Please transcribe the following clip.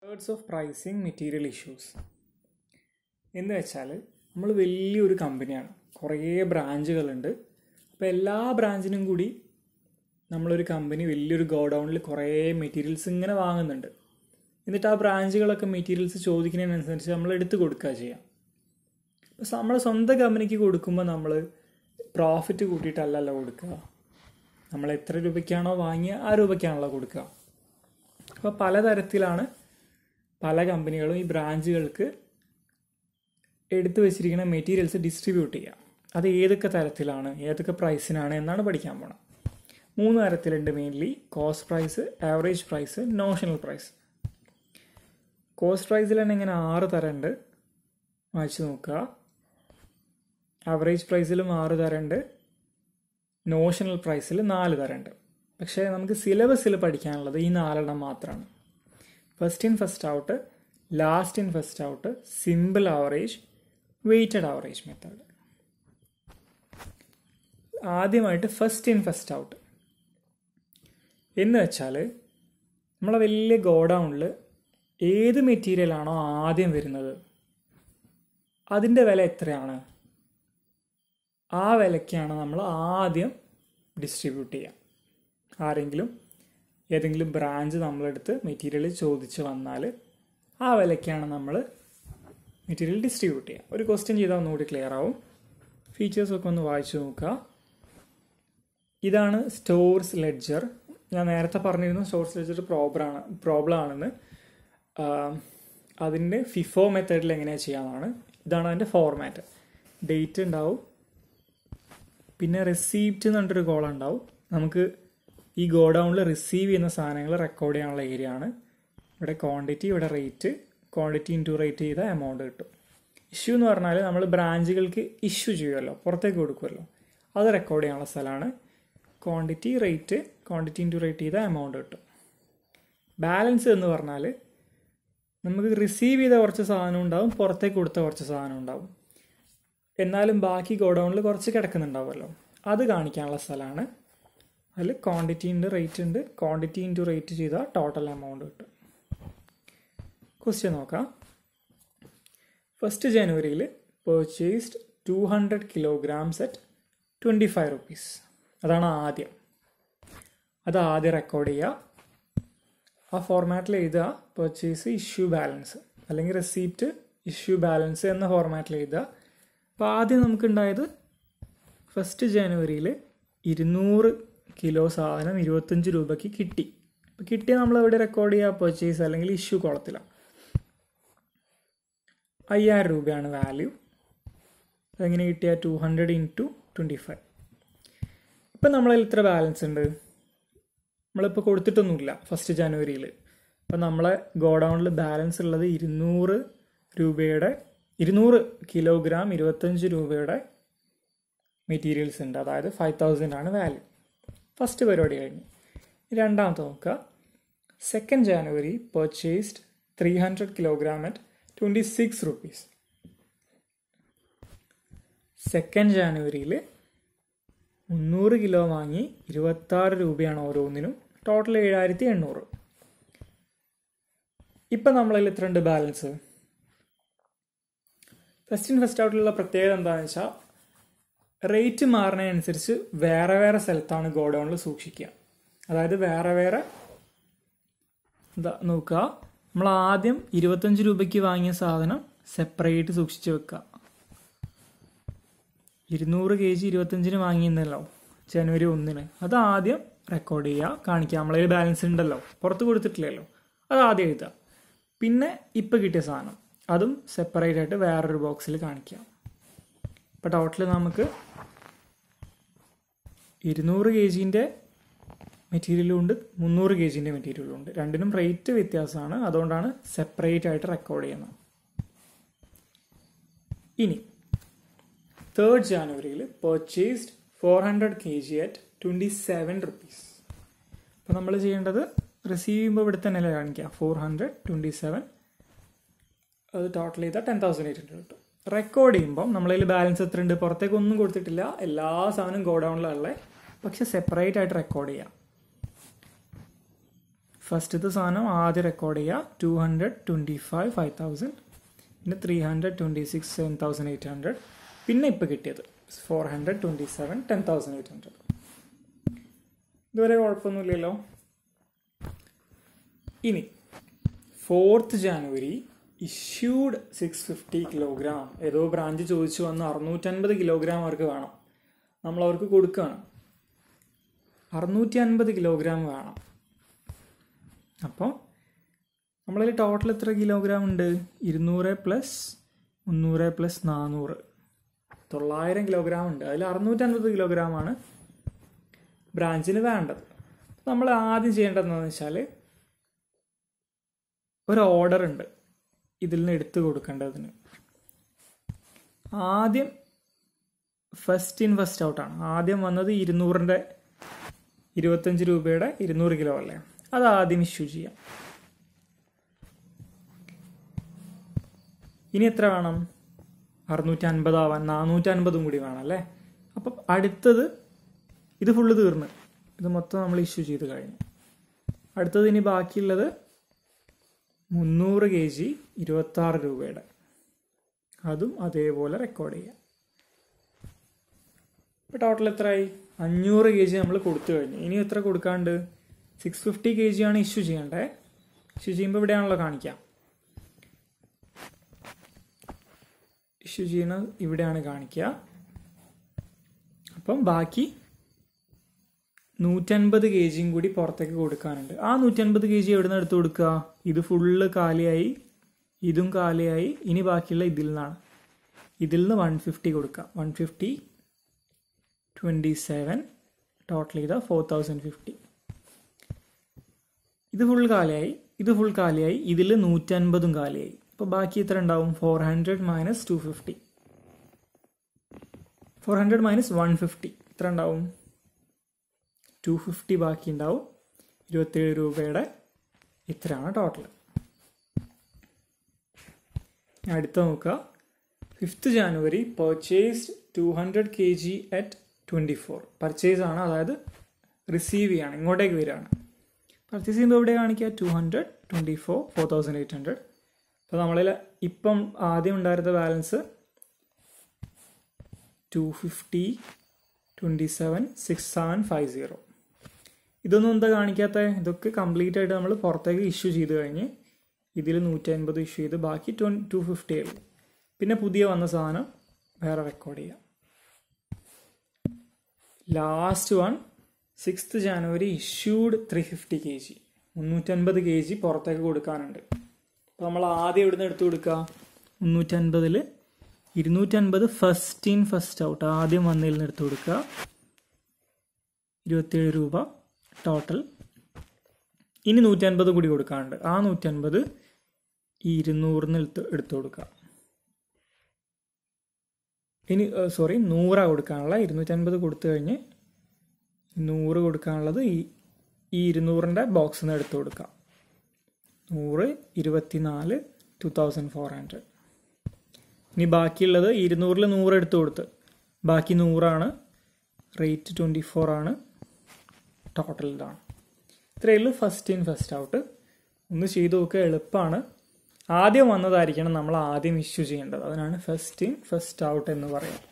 methods of pricing material issues എന്ന് വെച്ചാൽ നമ്മൾ വലിയൊരു കമ്പനിയാണ് കുറേ ബ്രാഞ്ചുകളുണ്ട് അപ്പോൾ എല്ലാ ബ്രാഞ്ചിനും കൂടി നമ്മളൊരു കമ്പനി വലിയൊരു ഗോഡൗണിൽ കുറേ മെറ്റീരിയൽസ് ഇങ്ങനെ വാങ്ങുന്നുണ്ട് എന്നിട്ട് ആ ബ്രാഞ്ചുകളൊക്കെ മെറ്റീരിയൽസ് ചോദിക്കുന്നതിനനുസരിച്ച് നമ്മൾ എടുത്ത് കൊടുക്കുക ചെയ്യാം അപ്പോൾ നമ്മൾ സ്വന്തം കമ്പനിക്ക് കൊടുക്കുമ്പോൾ നമ്മൾ പ്രോഫിറ്റ് കൂട്ടിയിട്ടല്ലല്ലോ കൊടുക്കുക നമ്മൾ എത്ര രൂപയ്ക്കാണോ വാങ്ങിയ ആ രൂപയ്ക്കാണല്ലോ കൊടുക്കുക അപ്പോൾ പലതരത്തിലാണ് പല കമ്പനികളും ഈ ബ്രാഞ്ചുകൾക്ക് എടുത്തു വെച്ചിരിക്കുന്ന മെറ്റീരിയൽസ് ഡിസ്ട്രിബ്യൂട്ട് ചെയ്യുക അത് ഏതൊക്കെ തരത്തിലാണ് ഏതൊക്കെ പ്രൈസിനാണ് എന്നാണ് പഠിക്കാൻ പോണത് മൂന്ന് തരത്തിലുണ്ട് mainly cost price average price notional price cost പ്രൈസിൽ തന്നെ ഇങ്ങനെ ആറ് തരമുണ്ട് വായിച്ചു നോക്കുക ആവറേജ് പ്രൈസിലും ആറ് തരമുണ്ട് നോഷണൽ പ്രൈസിൽ നാല് തരമുണ്ട് പക്ഷേ നമുക്ക് സിലബസിൽ പഠിക്കാനുള്ളത് ഈ നാലെണ്ണം മാത്രമാണ് first in first out last in first out simple average weighted average method ആദ്യമായിട്ട് ഫസ്റ്റ് ഇൻ ഫസ്റ്റ് ഔട്ട് എന്ന് വെച്ചാൽ നമ്മളെ വലിയ ഗോഡൗണിൽ ഏത് മെറ്റീരിയലാണോ ആദ്യം വരുന്നത് അതിൻ്റെ വില എത്രയാണ് ആ വിലയ്ക്കാണ് നമ്മൾ ആദ്യം ഡിസ്ട്രിബ്യൂട്ട് ചെയ്യുക ആരെങ്കിലും ഏതെങ്കിലും ബ്രാഞ്ച് നമ്മളെടുത്ത് മെറ്റീരിയൽ ചോദിച്ച് വന്നാൽ ആ വിലയ്ക്കാണ് നമ്മൾ മെറ്റീരിയൽ ഡിസ്ട്രിബ്യൂട്ട് ചെയ്യുക ഒരു ക്വസ്റ്റ്യൻ ചെയ്താൽ ഒന്നുകൂടി ക്ലിയർ ആവും ഫീച്ചേഴ്സൊക്കെ ഒന്ന് വായിച്ചു നോക്കുക ഇതാണ് സ്റ്റോർസ് ലെഡ്ജർ ഞാൻ നേരത്തെ പറഞ്ഞിരുന്നു സ്റ്റോർസ് ലെഡ്ജർ പ്രോബ്ലമാണ് പ്രോബ്ലം ആണെന്ന് അതിൻ്റെ ഫിഫോ മെത്തേഡിൽ എങ്ങനെയാണ് ചെയ്യാമെന്നാണ് ഇതാണ് അതിൻ്റെ ഫോർമാറ്റ് ഡേറ്റ് ഉണ്ടാവും പിന്നെ റിസീപ്റ്റ് എന്ന് പറഞ്ഞിട്ടൊരു കോളം ഉണ്ടാവും നമുക്ക് ഈ ഗോഡൗണിൽ റിസീവ് ചെയ്യുന്ന സാധനങ്ങൾ റെക്കോർഡ് ചെയ്യാനുള്ള ഏരിയ ആണ് ഇവിടെ ക്വാണ്ടിറ്റി ഇവിടെ റേറ്റ് ക്വാണ്ടിറ്റി ഇൻറ്റു റേറ്റ് ചെയ്ത എമൗണ്ട് കിട്ടും ഇഷ്യൂ എന്ന് പറഞ്ഞാൽ നമ്മൾ ബ്രാഞ്ചുകൾക്ക് ഇഷ്യൂ ചെയ്യുമല്ലോ പുറത്തേക്ക് കൊടുക്കുമല്ലോ അത് റെക്കോർഡ് ചെയ്യാനുള്ള സ്ഥലമാണ് quantity rate quantity into rate ചെയ്ത എമൗണ്ട് കിട്ടും ബാലൻസ് എന്ന് പറഞ്ഞാൽ നമുക്ക് റിസീവ് ചെയ്ത കുറച്ച് സാധനം ഉണ്ടാവും പുറത്തേക്ക് കൊടുത്ത കുറച്ച് സാധനം ഉണ്ടാവും എന്നാലും ബാക്കി ഗോഡൗണിൽ കുറച്ച് കിടക്കുന്നുണ്ടാവുമല്ലോ അത് കാണിക്കാനുള്ള സ്ഥലമാണ് അതിൽ ക്വാണ്ടിറ്റി ഉണ്ട് റേറ്റ് ഉണ്ട് ക്വാണ്ടിറ്റി ഇൻറ്റു റേറ്റ് ചെയ്താൽ ടോട്ടൽ എമൗണ്ട് കിട്ടും ക്വസ്റ്റ്യൻ നോക്കാം ഫസ്റ്റ് ജനുവരിയിൽ purchased two hundred kilograms at twenty five rupees അതാണ് ആദ്യം അത് ആദ്യം റെക്കോർഡ് ചെയ്യുക ആ ഫോർമാറ്റിൽ എഴുതുക പെർച്ചേസ് ഇഷ്യൂ ബാലൻസ് അല്ലെങ്കിൽ റെസീപ്റ്റ് ഇഷ്യൂ ബാലൻസ് എന്ന ഫോർമാറ്റിൽ എഴുതുക അപ്പോൾ ആദ്യം നമുക്കുണ്ടായത് ഫസ്റ്റ് ജനുവരിയിൽ ഇരുന്നൂറ് കിലോ സാധനം ഇരുപത്തഞ്ച് രൂപയ്ക്ക് കിട്ടി അപ്പോൾ കിട്ടിയ നമ്മൾ എവിടെ റെക്കോർഡ് ചെയ്യുക പെർച്ചേസ് അല്ലെങ്കിൽ ഇഷ്യൂ കുളത്തിലാണ് അയ്യായിരം രൂപയാണ് വാല്യൂ അതെങ്ങനെ കിട്ടിയ two hundred into twenty five ഇപ്പം നമ്മളതിൽ ഇത്ര ബാലൻസ് ഉണ്ട് നമ്മളിപ്പോൾ കൊടുത്തിട്ടൊന്നുമില്ല ഫസ്റ്റ് ജനുവരിയിൽ അപ്പം നമ്മളെ ഗോഡൗണിൽ ബാലൻസ് ഉള്ളത് ഇരുന്നൂറ് രൂപയുടെ ഇരുന്നൂറ് കിലോഗ്രാം ഇരുപത്തഞ്ച് രൂപയുടെ മെറ്റീരിയൽസ് ഉണ്ട് അതായത് ഫൈവ് തൗസൻഡ് ആണ് വാല്യൂ ഫസ്റ്റ് പരിപാടി കഴിഞ്ഞു രണ്ടാമത്തെ നോക്കുക second January purchased three hundred kilogram at twenty six rupees second ജാനുവരിയിൽ മുന്നൂറ് കിലോ വാങ്ങി ഇരുപത്താറ് രൂപയാണ് ഓരോന്നിനും ടോട്ടൽ ഏഴായിരത്തി എണ്ണൂറ് ഇപ്പം നമ്മളതിൽ എത്ര ഉണ്ട് ബാലൻസ് ഫസ്റ്റ് ഇൻ ഫസ്റ്റ് ഔട്ടിലുള്ള പ്രത്യേകത എന്താണെന്ന് വെച്ചാൽ റേറ്റ് മാറുന്നതിനനുസരിച്ച് വേറെ വേറെ സ്ഥലത്താണ് ഗോഡൗണിൽ സൂക്ഷിക്കുക അതായത് വേറെ വേറെ എന്താ നോക്കുക നമ്മൾ ആദ്യം ഇരുപത്തഞ്ച് രൂപയ്ക്ക് വാങ്ങിയ സാധനം സെപ്പറേറ്റ് സൂക്ഷിച്ച് വെക്കുക ഇരുന്നൂറ് കെ ജി ഇരുപത്തഞ്ചിന് വാങ്ങിയെന്നല്ലോ ജനുവരി ഒന്നിന് അത് ആദ്യം റെക്കോർഡ് ചെയ്യുക കാണിക്കുക നമ്മളതിൽ ബാലൻസ് ഉണ്ടല്ലോ പുറത്ത് കൊടുത്തിട്ടില്ലല്ലോ അത് ആദ്യം എഴുതുക പിന്നെ ഇപ്പം കിട്ടിയ സാധനം അതും സെപ്പറേറ്റ് ആയിട്ട് വേറൊരു ബോക്സിൽ കാണിക്കുക ഇപ്പോൾ ടോട്ടൽ നമുക്ക് ഇരുന്നൂറ് കെ ജീൻ്റെ മെറ്റീരിയലും ഉണ്ട് മുന്നൂറ് കെ ജീൻ്റെ മെറ്റീരിയലും ഉണ്ട് രണ്ടിനും റേറ്റ് വ്യത്യാസമാണ് അതുകൊണ്ടാണ് സെപ്പറേറ്റ് ആയിട്ട് റെക്കോർഡ് ചെയ്യുന്നത് ഇനി തേർഡ് ജാനുവരിയിൽ purchased four hundred K G at twenty seven rupees അപ്പോൾ നമ്മൾ ചെയ്യേണ്ടത് റിസീവ് ചെയ്യുമ്പോൾ ഇവിടെ തന്നെയല്ലേ കാണിക്കുക ഫോർ ഹൺഡ്രഡ് ട്വൻറ്റി സെവൻ അത് ടോട്ടൽ ചെയ്താൽ ടെൻ തൗസൻഡ് എയ്റ്റ് ഹൺഡ്രഡ് കിട്ടും റെക്കോർഡ് ചെയ്യുമ്പോൾ നമ്മളതിൽ ബാലൻസ് എത്ര ഉണ്ട് പുറത്തേക്ക് ഒന്നും കൊടുത്തിട്ടില്ല എല്ലാ സാധനവും ഗോഡൗണിലുള്ള പക്ഷെ സെപ്പറേറ്റ് ആയിട്ട് റെക്കോർഡ് ചെയ്യാം ഫസ്റ്റത്തെ സാധനം ആദ്യം റെക്കോർഡ് ചെയ്യുക two hundred twenty five five thousand പിന്നെ three hundred twenty six seven thousand eight hundred പിന്നെ ഇപ്പോൾ കിട്ടിയത് four hundred twenty seven ten thousand eight hundred ഇതുവരെ കുഴപ്പമൊന്നുമില്ലല്ലോ ഇനി fourth January issued six fifty kilogram ഏതോ ബ്രാഞ്ച് ചോദിച്ചു വന്ന് അറുന്നൂറ്റൻപത് കിലോഗ്രാം അവർക്ക് വേണം നമ്മൾ അവർക്ക് കൊടുക്കുകയാണ് അറുന്നൂറ്റി അൻപത് കിലോഗ്രാം വേണം അപ്പോൾ നമ്മളതിൽ ടോട്ടൽ എത്ര കിലോഗ്രാം ഉണ്ട് ഇരുന്നൂറ് പ്ലസ് മുന്നൂറ് പ്ലസ് നാനൂറ് തൊള്ളായിരം കിലോഗ്രാം ഉണ്ട് അതിൽ അറുന്നൂറ്റൻപത് കിലോഗ്രാം ആണ് ബ്രാഞ്ചിന് വേണ്ടത് നമ്മൾ ആദ്യം ചെയ്യേണ്ടത് എന്താണെന്ന് വെച്ചാൽ ഒരു ഓർഡർ ഉണ്ട് ഇതിൽ നിന്ന് എടുത്തു കൊടുക്കേണ്ടതിന് ആദ്യം ഫസ്റ്റ് ഇൻ ഫസ്റ്റ് ഔട്ടാണ് ആദ്യം വന്നത് ഇരുന്നൂറിൻ്റെ ഇരുപത്തഞ്ച് രൂപയുടെ ഇരുന്നൂറ് കിലോ അല്ലേ അത് ആദ്യം ഇഷ്യൂ ചെയ്യാം ഇനി എത്ര വേണം അറുന്നൂറ്റി അൻപതാവാൻ നാനൂറ്റി അൻപതും കൂടി വേണം അല്ലേ അപ്പം അടുത്തത് ഇത് ഫുള്ള് തീർന്ന് ഇത് മൊത്തം നമ്മൾ ഇഷ്യൂ ചെയ്ത് കഴിഞ്ഞു അടുത്തത് ഇനി ബാക്കിയുള്ളത് മുന്നൂറ് കെ ജി ഇരുപത്താറ് രൂപയുടെ അതും അതേപോലെ റെക്കോർഡ് ചെയ്യാം ഇപ്പോൾ ടോട്ടൽ എത്രയായി അഞ്ഞൂറ് കെ ജി നമ്മൾ കൊടുത്തു കഴിഞ്ഞു ഇനി എത്ര കൊടുക്കാണ്ട് സിക്സ് ഫിഫ്റ്റി കെ ജി ആണ് ഇഷ്യൂ ചെയ്യേണ്ടത് ഇഷ്യൂ ചെയ്യുമ്പോൾ ഇവിടെയാണല്ലോ കാണിക്കാം ഇഷ്യൂ ചെയ്യുന്നത് ഇവിടെയാണ് കാണിക്കുക അപ്പം ബാക്കി നൂറ്റൻപത് കെ ജിയും കൂടി പുറത്തേക്ക് കൊടുക്കാനുണ്ട് ആ നൂറ്റൻപത് കെ ജി എവിടെ നിന്ന് എടുത്ത് കൊടുക്കുക ഇത് ഫുള്ള് കാലിയായി ഇതും കാലിയായി ഇനി ബാക്കിയുള്ള ഇതിൽ നിന്നാണ് ഇതിൽ നിന്ന് വൺ ഫിഫ്റ്റി കൊടുക്കുക one fifty twenty seven total ചെയ്ത ഫോർ തൗസൻഡ് ഫിഫ്റ്റി ഇത് ഫുൾ കാലിയായി ഇത് ഫുൾ കാലിയായി ഇതിൽ നൂറ്റൻപതും കാലിയായി അപ്പോൾ ബാക്കി എത്ര ഉണ്ടാവും four hundred minus two fifty four hundred minus one fifty എത്ര ഉണ്ടാവും ടു ഫിഫ്റ്റി ബാക്കി ഉണ്ടാവും ഇരുപത്തേഴ് രൂപയുടെ ഇത്രയാണ് ടോട്ടൽ അടുത്ത നോക്കുക fifth January purchased two hundred K G at twenty four purchase ആണ് അതായത് റിസീവ് ചെയ്യാണ് ഇങ്ങോട്ടേക്ക് വരികയാണ് പർച്ചേസ് ചെയ്യുമ്പോൾ എവിടെ കാണിക്കുക two hundred twenty four four thousand eight hundred അപ്പോൾ നമ്മളിൽ ഇപ്പം ആദ്യം ഉണ്ടായിരുന്ന balance two fifty twenty seven six seven five zero ഇതൊന്നും എന്താ കാണിക്കാത്ത ഇതൊക്കെ കംപ്ലീറ്റ് ആയിട്ട് നമ്മൾ പുറത്തേക്ക് ഇഷ്യൂ ചെയ്ത് കഴിഞ്ഞ് ഇതിൽ നൂറ്റി അൻപത് ഇഷ്യൂ ചെയ്ത് ബാക്കി ട്വൻ ടു ഫിഫ്റ്റി ആയി പിന്നെ പുതിയ വന്ന സാധനം വേറെ റെക്കോർഡ് ചെയ്യാം last one sixth January issued three fifty K G മുന്നൂറ്റൻപത് കെ ജി പുറത്തേക്ക് കൊടുക്കാനുണ്ട് അപ്പോൾ നമ്മൾ ആദ്യം ഇവിടുന്ന് എടുത്തു കൊടുക്കുക മുന്നൂറ്റൻപതിൽ ഇരുന്നൂറ്റൻപത് ഫസ്റ്റ് ഇൻ ഫസ്റ്റ് ഔട്ട് ആദ്യം വന്നതിൽ നിന്ന് എടുത്തു കൊടുക്കുക ഇരുപത്തിയേഴ് രൂപ ടോട്ടൽ ഇനി നൂറ്റൻപത് കൂടി കൊടുക്കാനുണ്ട് ആ നൂറ്റൻപത് ഈ ഇരുന്നൂറിന് എടുത്ത് എടുത്തു കൊടുക്കുക ഇനി സോറി നൂറാ കൊടുക്കാനുള്ള ഇരുന്നൂറ്റൻപത് കൊടുത്തു കഴിഞ്ഞ് നൂറ് കൊടുക്കാനുള്ളത് ഈ ഈ ഇരുന്നൂറിൻ്റെ ബോക്സിൽ നിന്ന് എടുത്തു കൊടുക്കാം നൂറ് ഇരുപത്തിനാല് ടു തൗസൻഡ് ഫോർ ഹൺഡ്രഡ് ഇനി ബാക്കിയുള്ളത് ഇരുന്നൂറിൽ നൂറ് എടുത്തു കൊടുത്ത് ബാക്കി നൂറാണ് റേറ്റ് ട്വൻറ്റി ഫോർ ആണ് ടോട്ടൽ ഇതാണ് ഇത്രയേ ഉള്ളൂ ഫസ്റ്റ് ഇൻ ഫസ്റ്റ് ഔട്ട് ഒന്ന് ചെയ്ത് നോക്കുക എളുപ്പമാണ് ആദ്യം വന്നതായിരിക്കണം നമ്മൾ ആദ്യം ഇഷ്യൂ ചെയ്യേണ്ടത് അതിനാണ് ഫസ്റ്റ് ഇൻ ഫസ്റ്റ് ഔട്ട് എന്ന് പറയുന്നത്